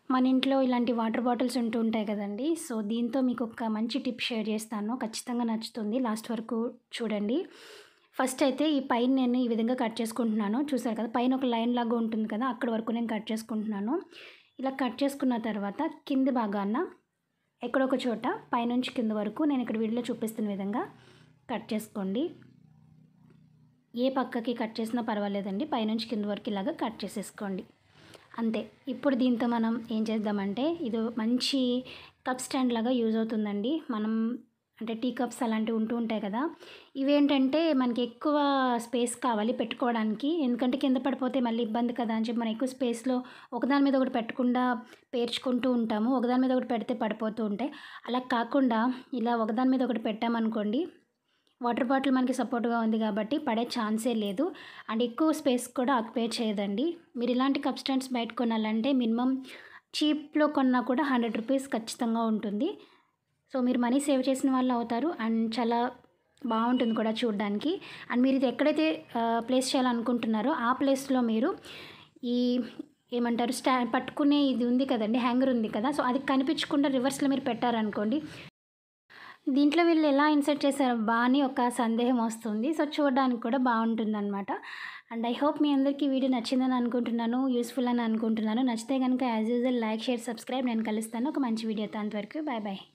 మన ఇంట్లో ఇలాంటి వాటర్ బాటిల్స్ ఉంటూ ఉంటాయి కదండి సో దీంతో మీకు ఒక మంచి టిప్ షేర్ చేస్తాను ఖచ్చితంగా నచ్చుతుంది లాస్ట్ వరకు చూడండి ఫస్ట్ అయితే ఈ పైన నేను ఈ విధంగా కట్ చేసుకుంటున్నాను చూసారు కదా పైన ఒక లైన్ లాగా ఉంటుంది కదా అక్కడ వరకు నేను కట్ చేసుకుంటున్నాను ఇలా కట్ చేసుకున్న తర్వాత కింది భాగాన ఎక్కడొక చోట పైనుంచి కింద వరకు నేను ఇక్కడ వీడియోలో చూపిస్తున్న విధంగా కట్ చేసుకోండి ఏ పక్కకి కట్ చేసినా పర్వాలేదండి పైనుంచి కింద వరకు ఇలాగా కట్ చేసేసుకోండి అంతే ఇప్పుడు దీంతో మనం ఏం చేద్దామంటే ఇది మంచి కప్ స్టాండ్ లాగా యూజ్ అవుతుందండి మనం అంటే టీ కప్స్ అలాంటివి ఉంటూ ఉంటాయి కదా ఇవేంటంటే మనకి ఎక్కువ స్పేస్ కావాలి పెట్టుకోవడానికి ఎందుకంటే కింద పడిపోతే మళ్ళీ ఇబ్బంది కదా అని చెప్పి మనం ఎక్కువ స్పేస్లో ఒకదాని మీద ఒకటి పెట్టకుండా పేర్చుకుంటూ ఉంటాము ఒకదాని మీద ఒకటి పెడితే పడిపోతూ ఉంటాయి అలా కాకుండా ఇలా ఒకదాని మీద ఒకటి పెట్టామనుకోండి వాటర్ బాటిల్ మనకి సపోర్ట్గా ఉంది కాబట్టి పడే ఛాన్సే లేదు అండ్ ఎక్కువ స్పేస్ కూడా ఆక్యుపై చేయదండి మీరు ఇలాంటి కప్ స్టాండ్స్ బయట కొనాలంటే మినిమం చీప్లో కొన్నా కూడా హండ్రెడ్ రూపీస్ ఖచ్చితంగా ఉంటుంది సో మీరు మనీ సేవ్ చేసిన వాళ్ళు అవుతారు అండ్ చాలా బాగుంటుంది కూడా చూడడానికి అండ్ మీరు ఇది ఎక్కడైతే ప్లేస్ చేయాలనుకుంటున్నారో ఆ ప్లేస్లో మీరు ఈ ఏమంటారు స్టా పట్టుకునే ఇది ఉంది కదండి హ్యాంగర్ ఉంది కదా సో అది కనిపించకుండా రివర్స్లో మీరు పెట్టారనుకోండి దీంట్లో వీళ్ళు ఎలా ఇన్సర్ట్ చేశారు బా అని ఒక సందేహం వస్తుంది సో చూడడానికి కూడా బాగుంటుంది అనమాట అండ్ ఐ హోప్ మీ అందరికీ వీడియో నచ్చిందని అనుకుంటున్నాను యూస్ఫుల్ అని అనుకుంటున్నాను నచ్చితే కనుక as usual like share subscribe నేను కలుస్తాను ఒక మంచి వీడియోతో అంతవరకు బాయ్ బాయ్